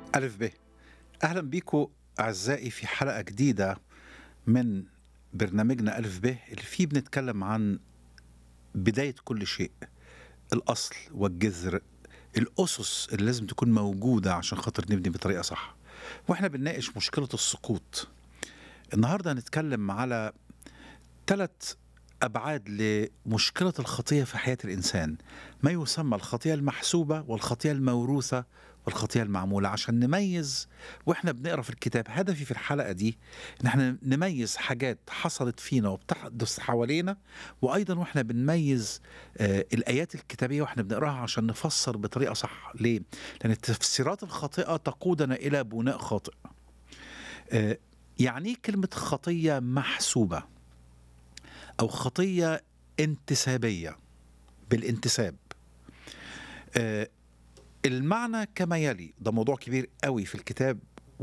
ألف ب أهلا بيكم أعزائي في حلقة جديدة من برنامجنا ألف ب اللي فيه بنتكلم عن بداية كل شيء الأصل والجذر الأسس اللي لازم تكون موجودة عشان خاطر نبني بطريقة صح وإحنا بنناقش مشكلة السقوط النهاردة هنتكلم على ثلاث أبعاد لمشكلة الخطية في حياة الإنسان ما يسمى الخطية المحسوبة والخطية الموروثة والخطية المعمولة عشان نميز واحنا بنقرا في الكتاب هدفي في الحلقة دي ان احنا نميز حاجات حصلت فينا وبتحدث حوالينا وايضا واحنا بنميز آه الايات الكتابية واحنا بنقراها عشان نفسر بطريقة صح ليه؟ لان التفسيرات الخاطئة تقودنا الى بناء خاطئ آه يعني إيه كلمة خطية محسوبة أو خطية انتسابية بالانتساب آه المعنى كما يلي ده موضوع كبير قوي في الكتاب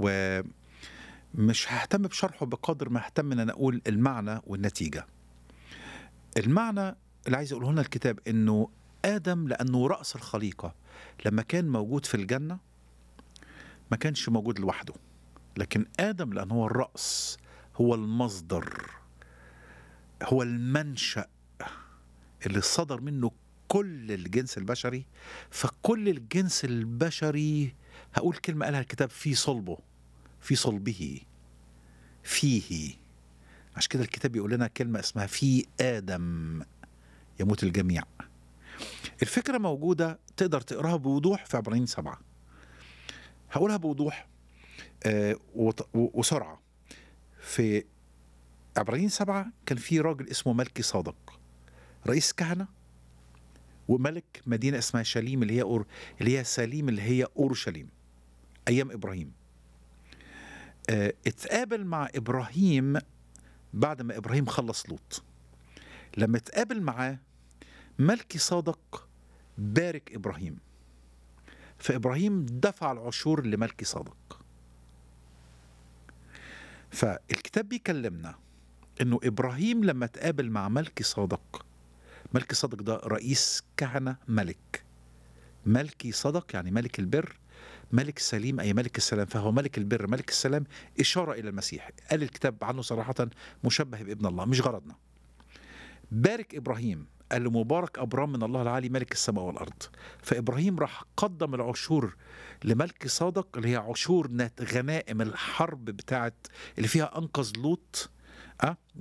ومش ههتم بشرحه بقدر ما اهتم ان انا اقول المعنى والنتيجه المعنى اللي عايز اقوله لنا الكتاب انه ادم لانه راس الخليقه لما كان موجود في الجنه ما كانش موجود لوحده لكن ادم لانه هو الراس هو المصدر هو المنشا اللي صدر منه كل الجنس البشري فكل الجنس البشري هقول كلمة قالها الكتاب في صلبه في صلبه فيه عشان كده الكتاب بيقول لنا كلمة اسمها في آدم يموت الجميع الفكرة موجودة تقدر تقراها بوضوح في عبرانيين سبعة هقولها بوضوح آه وسرعة في عبرانيين سبعة كان في راجل اسمه ملكي صادق رئيس كهنة وملك مدينة اسمها شاليم اللي هي أور اللي هي سليم اللي هي أورشليم أيام إبراهيم اه اتقابل مع إبراهيم بعد ما إبراهيم خلص لوط لما اتقابل معاه ملكي صادق بارك إبراهيم فإبراهيم دفع العشور لملكي صادق فالكتاب بيكلمنا انه ابراهيم لما تقابل مع ملكي صادق ملكي صادق ده رئيس كهنه ملك ملكي صدق يعني ملك البر ملك سليم اي ملك السلام فهو ملك البر ملك السلام اشاره الى المسيح قال الكتاب عنه صراحه مشبه بابن الله مش غرضنا بارك ابراهيم قال له مبارك ابرام من الله العالي ملك السماء والارض فابراهيم راح قدم العشور لملك صادق اللي هي عشور غنائم الحرب بتاعت اللي فيها انقذ لوط أه؟